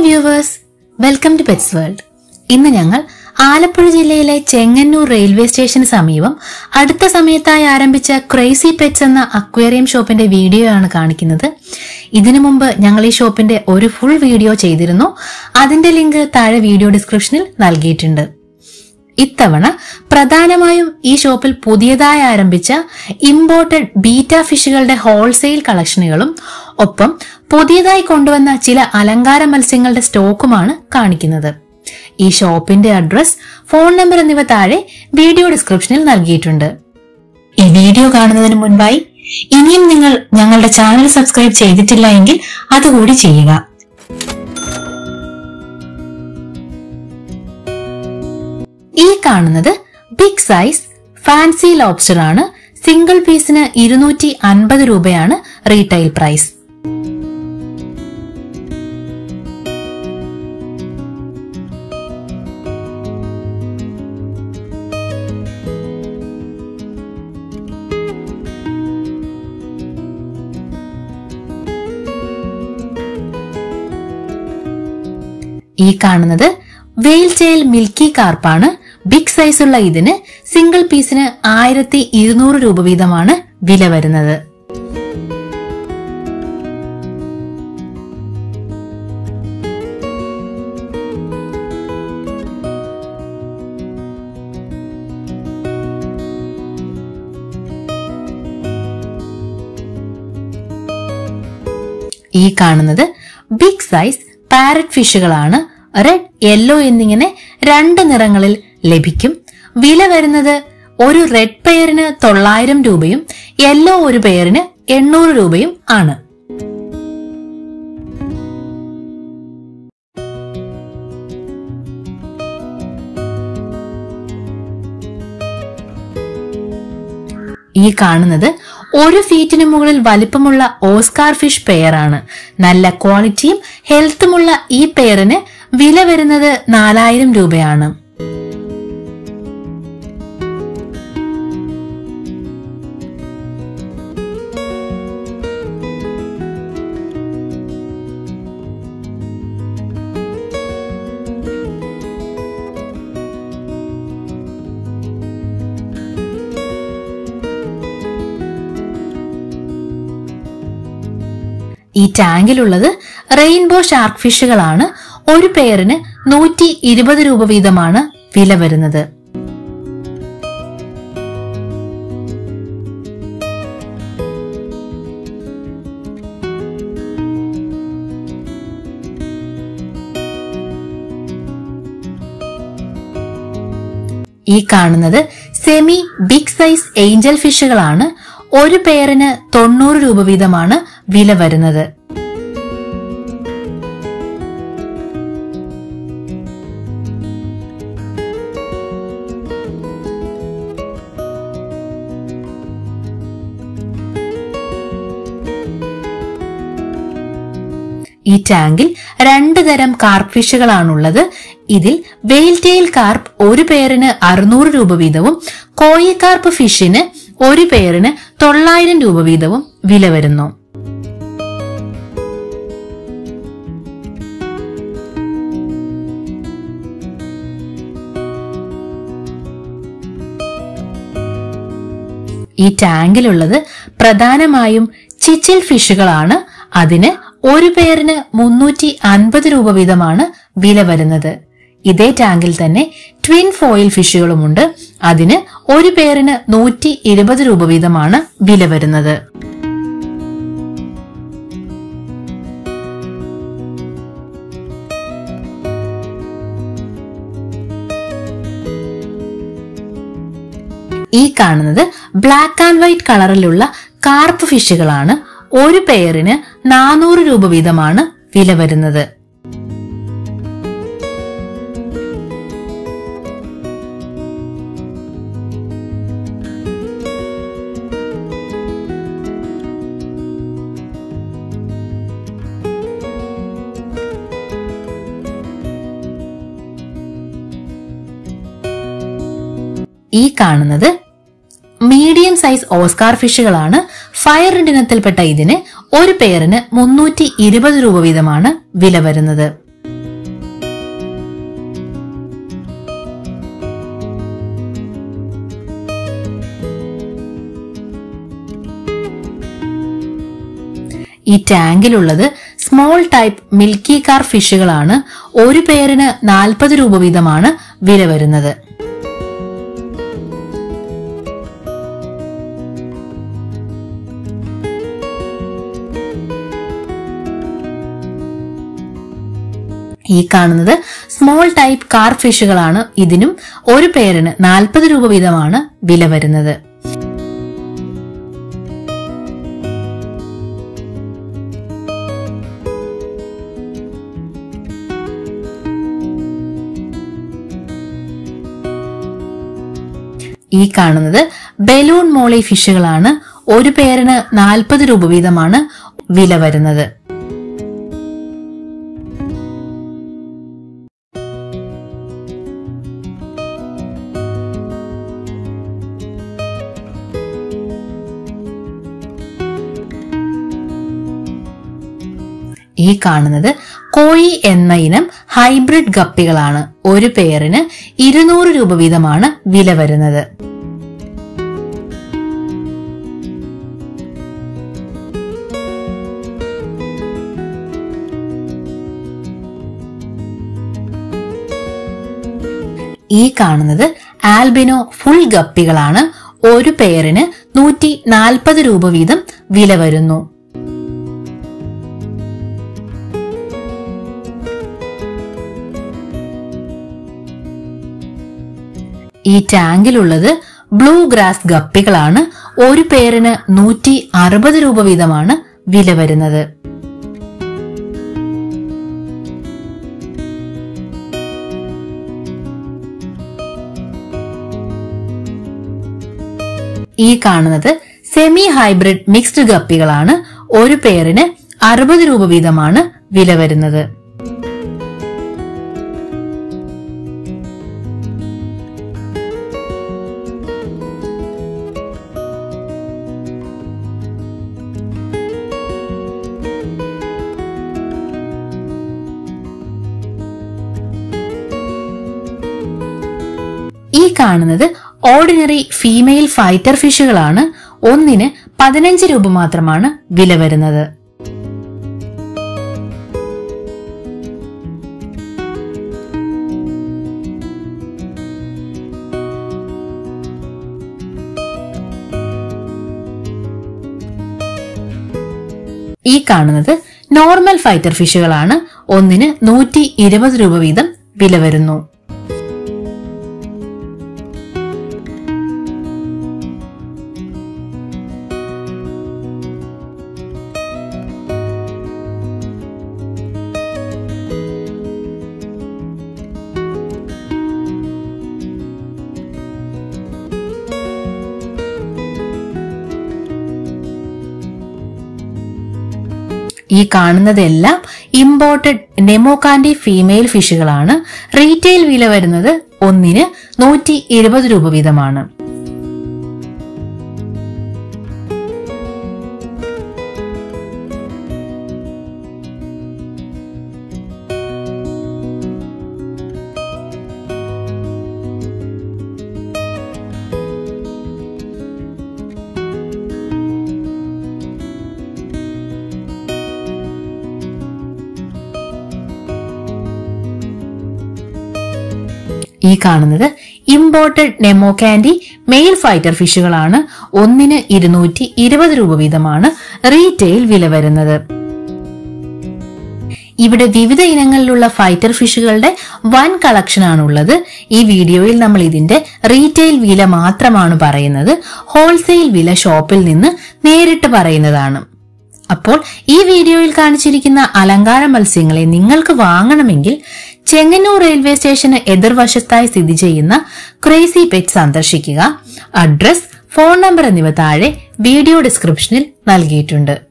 viewers welcome to pets world ഇന്ന് ഞങ്ങൾ ആലപ്പുഴ ജില്ലയിലെ ചെങ്ങന്നൂർ റെയിൽവേ സ്റ്റേഷന് സമീപം അടുത്ത സമയത്തായി ആരംഭിച്ച ക്രേസി പെറ്റ്സ് എന്ന അക്വേറിയം ഷോപ്പിന്റെ വീഡിയോ ആണ് കാണിക്കുന്നത് ഇതിനു മുമ്പ് ഞങ്ങൾ ഈ ഷോപ്പിന്റെ ഒരു ഫുൾ വീഡിയോ ചെയ്തിരുന്നു അതിന്റെ ലിങ്ക് താഴെ വീഡിയോ ഡിസ്ക്രിപ്ഷനിൽ നൽകിയിട്ടുണ്ട് ഇത്തവണ പ്രധാനമായും ഈ ഷോപ്പിൽ പുതിയതായി ആരംഭിച്ച ഇമ്പോർട്ടഡ് ബീറ്റ ഫിഷുകളുടെ ഹോൾസെയിൽ കളക്ഷനുകളും ഒപ്പം പുതിയതായി കൊണ്ടുവന്ന ചില അലങ്കാര മത്സ്യങ്ങളുടെ സ്റ്റോക്കുമാണ് കാണിക്കുന്നത് ഈ ഷോപ്പിന്റെ അഡ്രസ് ഫോൺ നമ്പർ എന്നിവ താഴെ വീഡിയോ ഡിസ്ക്രിപ്ഷനിൽ നൽകിയിട്ടുണ്ട് ഈ വീഡിയോ കാണുന്നതിന് മുൻപായി ഇനിയും നിങ്ങൾ ഞങ്ങളുടെ ചാനൽ സബ്സ്ക്രൈബ് ചെയ്തിട്ടില്ല എങ്കിൽ അതുകൂടി ചെയ്യുക ഈ കാണുന്നത് ബിഗ് സൈസ് ഫാൻസി ലോബ്സ്റ്റർ ആണ് സിംഗിൾ പീസിന് ഇരുന്നൂറ്റി അൻപത് രൂപയാണ് റീറ്റെയിൽ പ്രൈസ് ഈ കാണുന്നത് വെയിൽ ടെയിൽ മിൽക്കി കാർപ്പാണ് ബിഗ് സൈസുള്ള ഇതിന് സിംഗിൾ പീസിന് ആയിരത്തി ഇരുന്നൂറ് രൂപ വീതമാണ് വില വരുന്നത് ഈ കാണുന്നത് ബിഗ് സൈസ് പാരറ്റ് ഫിഷുകളാണ് റെഡ് യെല്ലോ എന്നിങ്ങനെ രണ്ട് നിറങ്ങളിൽ ലഭിക്കും വില വരുന്നത് ഒരു റെഡ് പെയറിന് തൊള്ളായിരം രൂപയും യെല്ലോ ഒരു പെയറിന് എണ്ണൂറ് രൂപയും ആണ് ഈ കാണുന്നത് ഒരു ഫീറ്റിന് മുകളിൽ വലിപ്പമുള്ള ഓസ്കാർ ഫിഷ് പെയറാണ് നല്ല ക്വാളിറ്റിയും ഹെൽത്തുമുള്ള ഈ പെയറിന് വില വരുന്നത് നാലായിരം രൂപയാണ് ഈ ടാങ്കിലുള്ളത് റെയിൻബോ ഷാർക്ക് ഫിഷുകളാണ് ഒരു പെയറിന് നൂറ്റി ഇരുപത് രൂപ വീതമാണ് വില വരുന്നത് ഈ കാണുന്നത് സെമി ബിഗ് സൈസ് ഏഞ്ചൽ ഫിഷുകളാണ് ഒരു പെയറിന് തൊണ്ണൂറ് രൂപ വീതമാണ് വില വരുന്നത് ഈ ടാങ്കിൽ രണ്ട് തരം കാർപ്പ് ഫിഷുകളാണുള്ളത് ഇതിൽ വെയിൽ ടെയിൽ കാർപ്പ് ഒരു പെയറിന് അറുന്നൂറ് രൂപ വീതവും കോയി കാർപ്പ് ഫിഷിന് ഒരു പെയറിന് തൊള്ളായിരം രൂപ വീതവും വില വരുന്നു ഈ ടാങ്കിലുള്ളത് പ്രധാനമായും ചിച്ചിൽ ഫിഷുകളാണ് അതിന് ഒരു പേരിന് മുന്നൂറ്റി അൻപത് രൂപ വീതമാണ് വില വരുന്നത് ഇതേ ടാങ്കിൽ തന്നെ ട്വിൻ ഫോയിൽ ഫിഷുകളുമുണ്ട് അതിന് ഒരു പേരിന് നൂറ്റി ഇരുപത് രൂപ വീതമാണ് വില വരുന്നത് ഈ കാണുന്നത് ബ്ലാക്ക് ആൻഡ് വൈറ്റ് കളറിലുള്ള കാർപ്പ് ഫിഷുകളാണ് ഒരു പെയറിന് നാനൂറ് രൂപ വീതമാണ് വില വരുന്നത് ഈ കാണുന്നത് മീഡിയം സൈസ് ഓസ്കാർ ഫിഷുകളാണ് ഫയർ ഇനത്തിൽപ്പെട്ട ഇതിന് ഒരു പെയറിന് മുന്നൂറ്റി ഇരുപത് രൂപ വീതമാണ് വില വരുന്നത് ഈ ടാങ്കിലുള്ളത് സ്മോൾ ടൈപ്പ് മിൽക്കി കാർ ഫിഷുകളാണ് ഒരു പേരിന് നാൽപ്പത് രൂപ വീതമാണ് വില വരുന്നത് ഈ കാണുന്നത് സ്മോൾ ടൈപ്പ് കാർ ഫിഷുകളാണ് ഇതിനും ഒരു പേരിന് നാൽപ്പത് രൂപ വീതമാണ് വില വരുന്നത് ഈ കാണുന്നത് ബലൂൺ മോളി ഫിഷുകളാണ് ഒരു പേരിന് നാൽപ്പത് രൂപ വീതമാണ് വില വരുന്നത് ഈ കാണുന്നത് കോഴി എന്ന ഇനം ഹൈബ്രിഡ് ഗപ്പികളാണ് ഒരു പെയറിന് ഇരുന്നൂറ് രൂപ വീതമാണ് വില വരുന്നത് ഈ കാണുന്നത് ആൽബിനോ ഫുൾ ഗപ്പികളാണ് ഒരു പെയറിന് നൂറ്റി നാൽപ്പത് രൂപ വീതം വില വരുന്നു ഈ ടാങ്കിലുള്ളത് ബ്ലൂ ഗ്രാസ് ഗപ്പികളാണ് ഒരു പേരിന് നൂറ്റി അറുപത് രൂപ വീതമാണ് വില വരുന്നത് ഈ കാണുന്നത് സെമി ഹൈബ്രിഡ് മിക്സ്ഡ് ഗപ്പികളാണ് ഒരു പേരിന് അറുപത് രൂപ വീതമാണ് വില വരുന്നത് ഈ കാണുന്നത് ഓർഡിനറി ഫീമെയിൽ ഫൈറ്റർ ഫിഷുകളാണ് ഒന്നിന് പതിനഞ്ച് രൂപ മാത്രമാണ് വില വരുന്നത് ഈ കാണുന്നത് നോർമൽ ഫൈറ്റർ ഫിഷുകളാണ് ഒന്നിന് നൂറ്റി ഇരുപത് രൂപ വീതം വില വരുന്നു ഈ കാണുന്നതെല്ലാം ഇമ്പോർട്ടഡ് നെമോകാൻഡി ഫീമെയിൽ ഫിഷുകളാണ് റീറ്റെയിൽ വില വരുന്നത് ഒന്നിന് നൂറ്റി ഇരുപത് രൂപ വീതമാണ് ഈ കാണുന്നത് imported nemo candy male fighter ഫിഷുകളാണ് ഒന്നിന് ഇരുന്നൂറ്റി ഇരുപത് രൂപ വീതമാണ് റീറ്റെയിൽ വില വരുന്നത് ഇവിടെ വിവിധ ഇനങ്ങളിലുള്ള ഫൈറ്റർ ഫിഷുകളുടെ വൻ കളക്ഷനാണുള്ളത് ഈ വീഡിയോയിൽ നമ്മൾ ഇതിന്റെ റീറ്റെയിൽ വില മാത്രമാണ് പറയുന്നത് ഹോൾസെയിൽ വില ഷോപ്പിൽ നിന്ന് നേരിട്ട് പറയുന്നതാണ് അപ്പോൾ ഈ വീഡിയോയിൽ കാണിച്ചിരിക്കുന്ന അലങ്കാര മത്സ്യങ്ങളെ നിങ്ങൾക്ക് വാങ്ങണമെങ്കിൽ ചെങ്ങന്നൂർ റെയിൽവേ സ്റ്റേഷന് എതിർവശത്തായി സ്ഥിതി ചെയ്യുന്ന ക്രേസി പെറ്റ് സന്ദർശിക്കുക അഡ്രസ് ഫോൺ നമ്പർ എന്നിവ താഴെ വീഡിയോ ഡിസ്ക്രിപ്ഷനിൽ നൽകിയിട്ടുണ്ട്